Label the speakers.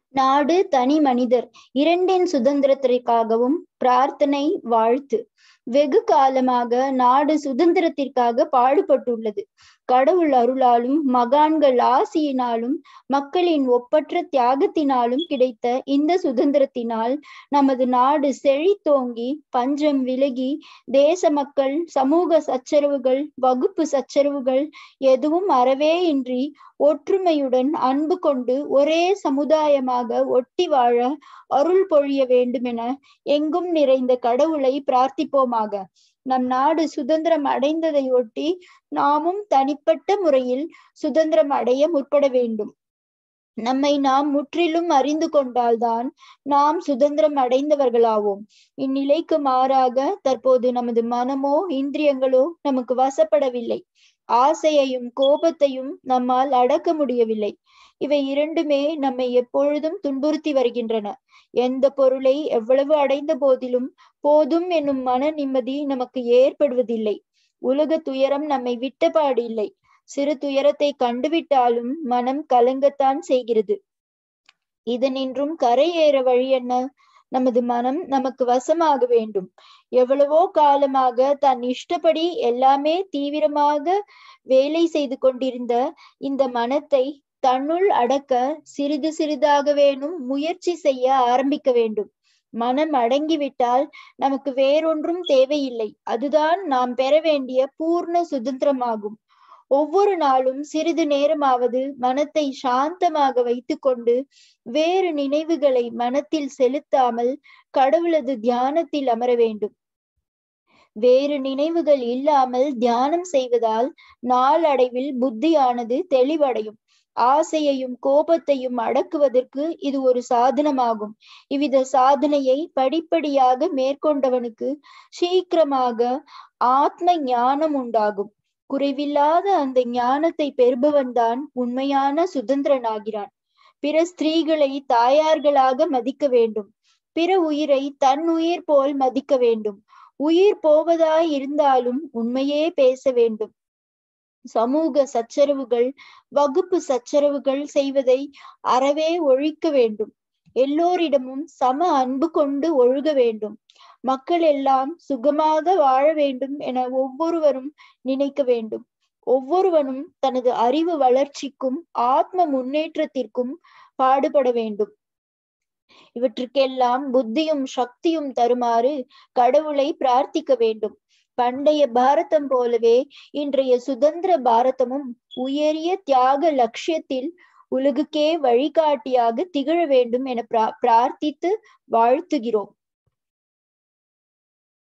Speaker 1: நாடு தனி மனிதர் இரண்டின் சுதந்திரத்திற்காகவும் பிரார்த்தனை வாழ்த்து வெகு காலமாக நாடு சுதந்திரத்திற்காக பாடுபட்டுள்ளது கடவுள் அருளாலும் மகான்கள் ஆசியினாலும் மக்களின் ஒப்பற்ற தியாகத்தினாலும் கிடைத்த இந்த சுதந்திரத்தினால் நமது நாடு செழித்தோங்கி பஞ்சம் விலகி தேச மக்கள் சமூக சச்சரவுகள் வகுப்பு சச்சரவுகள் எதுவும் அறவே இன்றி ஒற்றுமையுடன் அன்பு கொண்டு ஒரே சமுதாயமாக ஒட்டி வாழ அருள் பொழிய வேண்டுமென எங்கும் நிறைந்த கடவுளை பிரார்த்திப்போமாக நம் நாடு சுதந்திரம் அடைந்ததை ஒட்டி நாமும் தனிப்பட்ட முறையில் சுதந்திரம் அடைய முற்பட வேண்டும் நம்மை நாம் முற்றிலும் அறிந்து கொண்டால்தான் நாம் சுதந்திரம் அடைந்தவர்களாவோம் இந்நிலைக்கு மாறாக தற்போது நமது மனமோ இந்திரியங்களோ நமக்கு வசப்படவில்லை ஆசையையும் கோபத்தையும் நம்மால் அடக்க முடியவில்லை இவை இரண்டுமே நம்மை எப்பொழுதும் துன்புறுத்தி வருகின்றன எந்த பொருளை எவ்வளவு அடைந்த போதிலும் போதும் என்னும் மன நிம்மதி நமக்கு ஏற்படுவதில்லை உலக துயரம் நம்மை விட்டபாடு இல்லை சிறு துயரத்தை கண்டுவிட்டாலும் மனம் கலங்கத்தான் செய்கிறது இதனின்றும் கரை ஏற வழி என்ன நமது மனம் நமக்கு வசமாக வேண்டும் எவ்வளவோ காலமாக தன் இஷ்டப்படி எல்லாமே தீவிரமாக வேலை செய்து கொண்டிருந்த இந்த மனத்தை தன்னுள் அடக்க சிறிது சிறிதாக வேணும் முயற்சி செய்ய ஆரம்பிக்க வேண்டும் மனம் அடங்கிவிட்டால் நமக்கு வேறொன்றும் தேவையில்லை அதுதான் நாம் பெற வேண்டிய பூர்ண சுதந்திரமாகும் ஒவ்வொரு நாளும் சிறிது நேரமாவது மனத்தை சாந்தமாக வைத்துக்கொண்டு வேறு நினைவுகளை மனத்தில் செலுத்தாமல் கடவுளது தியானத்தில் அமர வேண்டும் வேறு நினைவுகள் இல்லாமல் தியானம் செய்வதால் நாளடைவில் புத்தியானது தெளிவடையும் ஆசையையும் கோபத்தையும் அடக்குவதற்கு இது ஒரு சாதனமாகும் இவ்வித சாதனையை படிப்படியாக மேற்கொண்டவனுக்கு சீக்கிரமாக ஆத்ம ஞானம் உண்டாகும் குறைவில்லாத அந்த ஞானத்தை பெறுபவன் தான் உண்மையான சுதந்திரனாகிறான் பிற ஸ்திரீகளை தாயார்களாக மதிக்க வேண்டும் பிற உயிரை தன் உயிர் போல் மதிக்க வேண்டும் உயிர் போவதாய் இருந்தாலும் உண்மையே பேச வேண்டும் சமூக சச்சரவுகள் வகுப்பு சச்சரவுகள் செய்வதை அறவே ஒழிக்க வேண்டும் எல்லோரிடமும் சம அன்பு கொண்டு ஒழுக வேண்டும் மக்கள் எல்லாம் சுகமாக வாழ வேண்டும் என ஒவ்வொருவரும் நினைக்க வேண்டும் ஒவ்வொருவனும் தனது அறிவு வளர்ச்சிக்கும் ஆத்ம முன்னேற்றத்திற்கும் பாடுபட வேண்டும் இவற்றுக்கெல்லாம் புத்தியும் சக்தியும் தருமாறு கடவுளை பிரார்த்திக்க வேண்டும் பண்டைய பாரதம் போலவே இன்றைய சுதந்திர பாரதமும் உயரிய தியாக லட்சியத்தில் உலகுக்கே வழிகாட்டியாக திகழ வேண்டும் என பிரார்த்தித்து வாழ்த்துகிறோம்